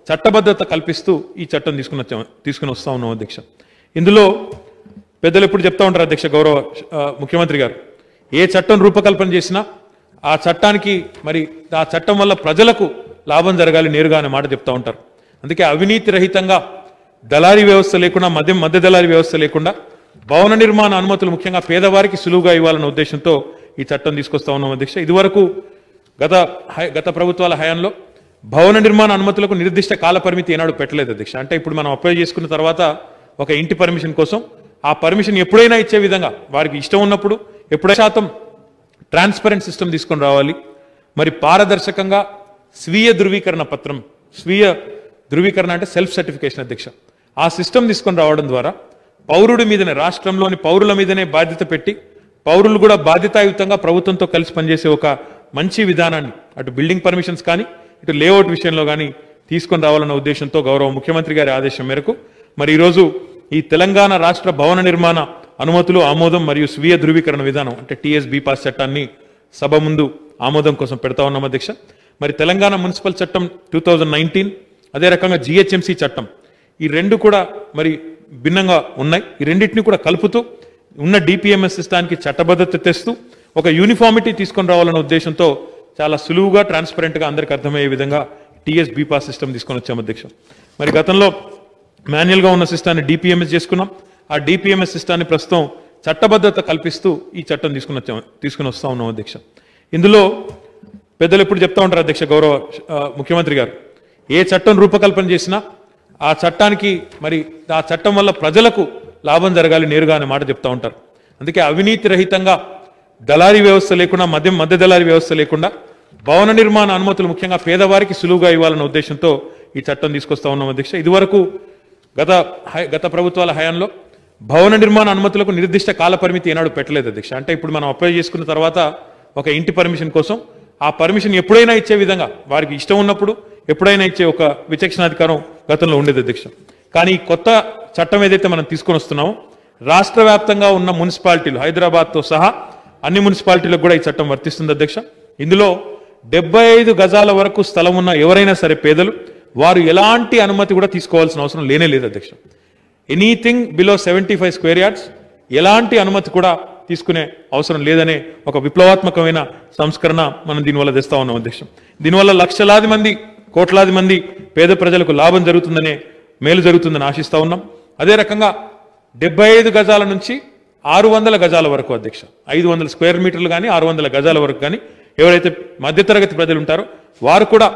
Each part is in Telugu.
చట్టబద్ధత కల్పిస్తూ ఈ చట్టం తీసుకుని వచ్చాం తీసుకుని వస్తా ఉన్నాం అధ్యక్ష ఇందులో పెద్దలు ఎప్పుడు చెప్తా ఉంటారు అధ్యక్ష గౌరవ ఆ, ముఖ్యమంత్రి గారు ఏ చట్టం రూపకల్పన చేసినా ఆ చట్టానికి మరి ఆ చట్టం వల్ల ప్రజలకు లాభం జరగాలి నేరుగా అనే మాట చెప్తా ఉంటారు అందుకే అవినీతి రహితంగా దళారీ వ్యవస్థ లేకుండా మధ్య మధ్య దళారీ వ్యవస్థ లేకుండా భవన నిర్మాణ అనుమతులు ముఖ్యంగా పేదవారికి సులువుగా ఇవ్వాలన్న ఉద్దేశంతో ఈ చట్టం తీసుకొస్తా ఉన్నాం అధ్యక్ష ఇదివరకు గత హై- గత ప్రభుత్వాల హయాంలో భవన నిర్మాణ అనుమతులకు నిర్దిష్ట కాల పరిమితి ఏనాడు పెట్టలేదు అధ్యక్ష అంటే ఇప్పుడు మనం అప్లై చేసుకున్న తర్వాత ఒక ఇంటి పర్మిషన్ కోసం ఆ పర్మిషన్ ఎప్పుడైనా ఇచ్చే విధంగా వారికి ఇష్టం ఉన్నప్పుడు ఎప్పుడైనా శాతం ట్రాన్స్పరెంట్ సిస్టమ్ తీసుకొని రావాలి మరి పారదర్శకంగా స్వీయ ధృవీకరణ పత్రం స్వీయ ధృవీకరణ అంటే సెల్ఫ్ సర్టిఫికేషన్ అధ్యక్ష ఆ సిస్టమ్ తీసుకొని రావడం ద్వారా పౌరుడి మీదనే రాష్ట్రంలోని పౌరుల మీదనే బాధ్యత పెట్టి పౌరులు కూడా బాధ్యతాయుతంగా ప్రభుత్వంతో కలిసి పనిచేసే ఒక మంచి విధానాన్ని అటు బిల్డింగ్ పర్మిషన్స్ కానీ ఇటు లేఅవుట్ విషయంలో కానీ తీసుకొని రావాలన్న ఉద్దేశంతో గౌరవ ముఖ్యమంత్రి గారి ఆదేశం మేరకు మరి ఈరోజు ఈ తెలంగాణ రాష్ట్ర భవన నిర్మాణ అనుమతులు ఆమోదం మరియు స్వీయ ధృవీకరణ విధానం అంటే టీఎస్ బీపాస్ చట్టాన్ని సభ ముందు ఆమోదం కోసం పెడతా ఉన్నాం అధ్యక్ష మరి తెలంగాణ మున్సిపల్ చట్టం టూ అదే రకంగా జిహెచ్ఎంసీ చట్టం ఈ రెండు కూడా మరి భిన్నంగా ఉన్నాయి ఈ రెండింటిని కూడా కలుపుతూ ఉన్న డిపిఎంఎస్ సిస్టానికి చట్టబద్ధత తెస్తూ ఒక యూనిఫామిటీ తీసుకొని రావాలన్న ఉద్దేశంతో చాలా సులువుగా ట్రాన్స్పరెంట్గా అందరికి అర్థమయ్యే విధంగా టీఎస్ బీపాస్ సిస్టమ్ తీసుకొని వచ్చాం అధ్యక్ష మరి గతంలో మాన్యువల్గా ఉన్న సిస్టాన్ని డిపిఎంఎస్ చేసుకున్నాం ఆ డిపిఎంఎస్ సిస్టాన్ని ప్రస్తుతం చట్టబద్ధత కల్పిస్తూ ఈ చట్టం తీసుకుని వచ్చాం తీసుకుని వస్తా ఉన్నాం అధ్యక్ష ఇందులో పెద్దలు ఎప్పుడు చెప్తా ఉంటారు అధ్యక్ష గౌరవ ఆ, ముఖ్యమంత్రి గారు ఏ చట్టం రూపకల్పన చేసినా ఆ చట్టానికి మరి ఆ చట్టం వల్ల ప్రజలకు లాభం జరగాలి నేరుగా అనే మాట చెప్తా ఉంటారు అందుకే అవినీతి రహితంగా దళారీ వ్యవస్థ లేకుండా మధ్య మధ్య దళారీ వ్యవస్థ లేకుండా భవన నిర్మాణ అనుమతులు ముఖ్యంగా పేదవారికి సులువుగా ఇవ్వాలన్న ఉద్దేశంతో ఈ చట్టం తీసుకొస్తా ఉన్నాం అధ్యక్ష ఇదివరకు గత హై- గత ప్రభుత్వాల హయాంలో భవన నిర్మాణ అనుమతులకు నిర్దిష్ట కాల పరిమితి ఏనాడు పెట్టలేదు అధ్యక్ష అంటే ఇప్పుడు మనం అప్లై చేసుకున్న తర్వాత ఒక ఇంటి పర్మిషన్ కోసం ఆ పర్మిషన్ ఎప్పుడైనా ఇచ్చే విధంగా వారికి ఇష్టం ఉన్నప్పుడు ఎప్పుడైనా ఇచ్చే ఒక విచక్షణాధికారం గతంలో ఉండేది అధ్యక్ష కానీ ఈ కొత్త చట్టం ఏదైతే మనం తీసుకొని వస్తున్నామో రాష్ట్ర వ్యాప్తంగా ఉన్న మున్సిపాలిటీలు హైదరాబాద్తో సహా అన్ని మున్సిపాలిటీలకు కూడా ఈ చట్టం వర్తిస్తుంది అధ్యక్ష ఇందులో డెబ్బై ఐదు గజాల వరకు స్థలం ఉన్న ఎవరైనా సరే పేదలు వారు ఎలాంటి అనుమతి కూడా తీసుకోవాల్సిన అవసరం లేనే లేదు అధ్యక్ష anything below seventy five square yards ఎలాంటి అనుమతి కూడా తీసుకునే అవసరం లేదనే ఒక విప్లవాత్మకమైన సంస్కరణ మనం దీనివల్ల తెస్తా ఉన్నాం అధ్యక్షం దీనివల్ల లక్షలాది మంది కోట్లాది మంది పేద ప్రజలకు లాభం జరుగుతుందనే మేలు జరుగుతుందని ఆశిస్తా ఉన్నాం అదే రకంగా డెబ్బై ఐదు గజాల నుంచి ఆరు వందల గజాల వరకు అధ్యక్ష ఐదు వందల స్క్వేర్ మీటర్లు కానీ ఆరు వందల గజాల వరకు కానీ ఎవరైతే మధ్యతరగతి ప్రజలు ఉంటారో వారు కూడా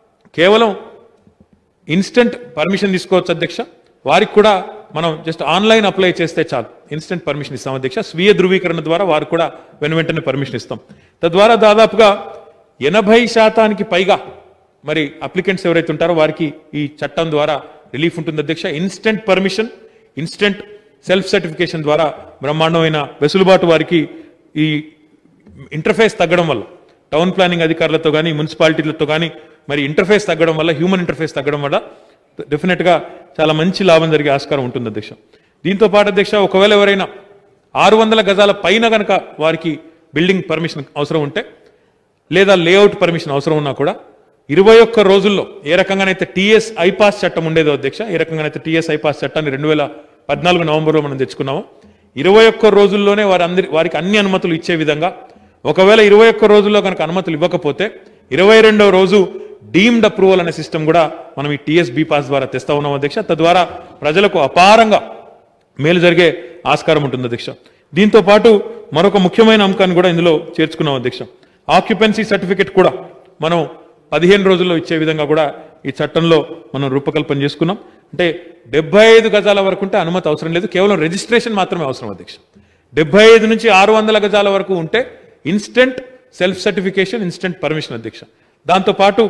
కేవలం ఇన్స్టెంట్ పర్మిషన్ తీసుకోవచ్చు అధ్యక్ష వారికి కూడా మనం జస్ట్ ఆన్లైన్ అప్లై చేస్తే చాలు ఇన్స్టెంట్ పర్మిషన్ ఇస్తాం అధ్యక్ష స్వీయ ధృవీకరణ ద్వారా వారు కూడా వెను వెంటనే పర్మిషన్ ఇస్తాం తద్వారా దాదాపుగా ఎనభై శాతానికి పైగా మరి అప్లికెంట్స్ ఎవరైతే ఉంటారో వారికి ఈ చట్టం ద్వారా రిలీఫ్ ఉంటుంది అధ్యక్ష instant permission instant self certification ద్వారా బ్రహ్మాండమైన వెసులుబాటు వారికి ఈ ఇంటర్ఫేస్ తగ్గడం వల్ల టౌన్ ప్లానింగ్ అధికారులతో కానీ మున్సిపాలిటీలతో కానీ మరి ఇంటర్ఫేస్ తగ్గడం వల్ల హ్యూమన్ ఇంటర్ఫేస్ తగ్గడం వల్ల డెఫినెట్ గా చాలా మంచి లాభం జరిగే ఆస్కారం ఉంటుంది అధ్యక్ష దీంతో పాటు అధ్యక్ష ఒకవేళ ఎవరైనా ఆరు వందల గజాల పైన గనక వారికి బిల్డింగ్ పర్మిషన్ అవసరం ఉంటే లేదా లేఅవుట్ పర్మిషన్ అవసరం ఉన్నా కూడా ఇరవై ఒక్క రోజుల్లో ఏ రకంగానైతే టీఎస్ ఐపాస్ చట్టం ఉండేదో అధ్యక్ష ఏ రకంగానైతే టీఎస్ ఐపాస్ చట్టాన్ని రెండు వేల పద్నాలుగు నవంబర్లో మనం తెచ్చుకున్నామో ఇరవై ఒక్క రోజుల్లోనే వారి అందరి వారికి అన్ని అనుమతులు ఇచ్చే విధంగా ఒకవేళ ఇరవై ఒక్క రోజుల్లో కనుక అనుమతులు ఇవ్వకపోతే ఇరవై రెండవ రోజు డీమ్డ్ అప్రూవల్ అనే సిస్టమ్ కూడా మనం ఈ టీఎస్ బీ పాస్ ద్వారా తెస్తా ఉన్నాం అధ్యక్ష తద్వారా ప్రజలకు అపారంగా మేలు జరిగే ఆస్కారం ఉంటుంది అధ్యక్ష దీంతో పాటు మరొక ముఖ్యమైన అంశాన్ని కూడా ఇందులో చేర్చుకున్నాం అధ్యక్ష ఆక్యుపెన్సీ సర్టిఫికెట్ కూడా మనం పదిహేను రోజుల్లో ఇచ్చే విధంగా కూడా ఈ చట్టంలో మనం రూపకల్పన చేసుకున్నాం అంటే డెబ్బై ఐదు గజాల వరకు ఉంటే అనుమతి అవసరం లేదు కేవలం రిజిస్ట్రేషన్ మాత్రమే అవసరం అధ్యక్ష డెబ్బై ఐదు నుంచి ఆరు వందల గజాల వరకు ఉంటే instant self certification instant permission అధ్యక్ష దాంతోపాటు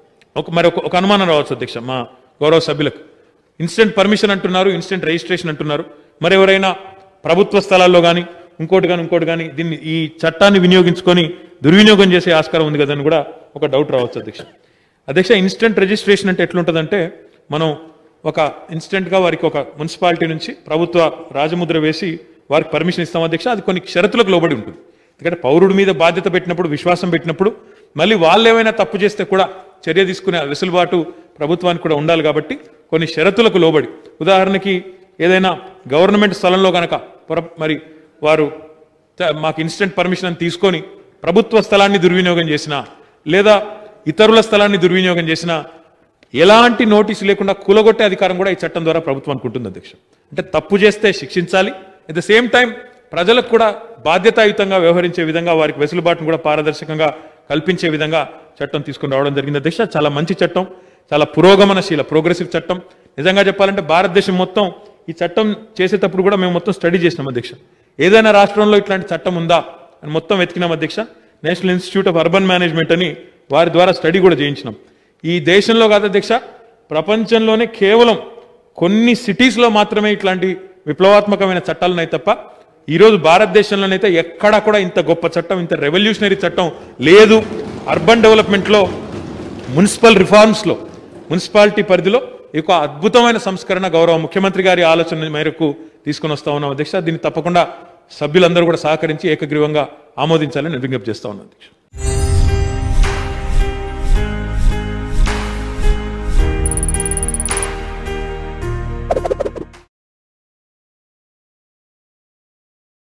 ఒక మరి ఒక- ఒక అనుమానం రావచ్చు అధ్యక్ష మా గౌరవ సభ్యులకు ఇన్స్టెంట్ పర్మిషన్ అంటున్నారు ఇన్స్టెంట్ రిజిస్ట్రేషన్ అంటున్నారు మరి ఎవరైనా ప్రభుత్వ స్థలాల్లో కానీ ఇంకోటి కానీ ఇంకోటి కానీ దీన్ని ఈ చట్టాన్ని వినియోగించుకొని దుర్వినియోగం చేసే ఆస్కారం ఉంది కదని కూడా ఒక డౌట్ రావచ్చు అధ్యక్ష అధ్యక్ష ఇన్స్టెంట్ రిజిస్ట్రేషన్ అంటే ఎట్లుంటుందంటే మనం ఒక ఇన్స్టెంట్గా వారికి ఒక మున్సిపాలిటీ నుంచి ప్రభుత్వ రాజముద్ర వేసి వారికి పర్మిషన్ ఇస్తాం అధ్యక్ష అది కొన్ని షరతులకు లోబడి ఉంటుంది ఎందుకంటే పౌరుడి మీద బాధ్యత పెట్టినప్పుడు విశ్వాసం పెట్టినప్పుడు మళ్ళీ వాళ్ళు ఏమైనా తప్పు చేస్తే కూడా చర్య తీసుకునే వెసులుబాటు ప్రభుత్వానికి కూడా ఉండాలి కాబట్టి కొన్ని షరతులకు లోబడి ఉదాహరణకి ఏదైనా గవర్నమెంట్ స్థలంలో కనుక పొర- మరి వారు త- మాకు ఇన్స్టెంట్ పర్మిషన్ అని తీసుకొని ప్రభుత్వ స్థలాన్ని దుర్వినియోగం చేసినా లేదా ఇతరుల స్థలాన్ని దుర్వినియోగం చేసినా ఎలాంటి నోటీసు లేకుండా కూలగొట్టే అధికారం కూడా ఈ చట్టం ద్వారా ప్రభుత్వానికి ఉంటుంది అధ్యక్ష అంటే తప్పు చేస్తే శిక్షించాలి అట్ ద సేమ్ టైం ప్రజలకు కూడా బాధ్యతాయుతంగా వ్యవహరించే విధంగా వారికి వెసులుబాటును కూడా పారదర్శకంగా కల్పించే విధంగా చట్టం తీసుకుని రావడం జరిగింది అధ్యక్ష చాలా మంచి చట్టం చాలా పురోగమనశీల ప్రోగ్రెసివ్ చట్టం నిజంగా చెప్పాలంటే భారతదేశం మొత్తం ఈ చట్టం చేసేటప్పుడు కూడా మేము మొత్తం స్టడీ చేసినాం అధ్యక్ష ఏదైనా రాష్ట్రంలో ఇట్లాంటి చట్టం ఉందా అని మొత్తం వెతికినాం అధ్యక్ష National Institute of Urban Management అని వారి ద్వారా స్టడీ కూడా చేయించినాం ఈ దేశంలో కాదు అధ్యక్ష ప్రపంచంలోనే కేవలం కొన్ని సిటీస్లో మాత్రమే ఇట్లాంటి విప్లవాత్మకమైన చట్టాలు ఉన్నాయి తప్ప ఈరోజు భారతదేశంలోనైతే ఎక్కడా కూడా ఇంత గొప్ప చట్టం ఇంత రెవల్యూషనరీ చట్టం లేదు అర్బన్ డెవలప్మెంట్లో మున్సిపల్ రిఫార్మ్స్లో మున్సిపాలిటీ పరిధిలో ఈ యొక్క అద్భుతమైన సంస్కరణ గౌరవ ముఖ్యమంత్రి గారి ఆలోచన మేరకు తీసుకొని వస్తా ఉన్నాం అధ్యక్ష దీన్ని తప్పకుండా సభ్యులందరూ కూడా సహకరించి ఏకగ్రీవంగా ఆమోదించాలని నేను విజ్ఞప్తి చేస్తా ఉన్నాను అధ్యక్ష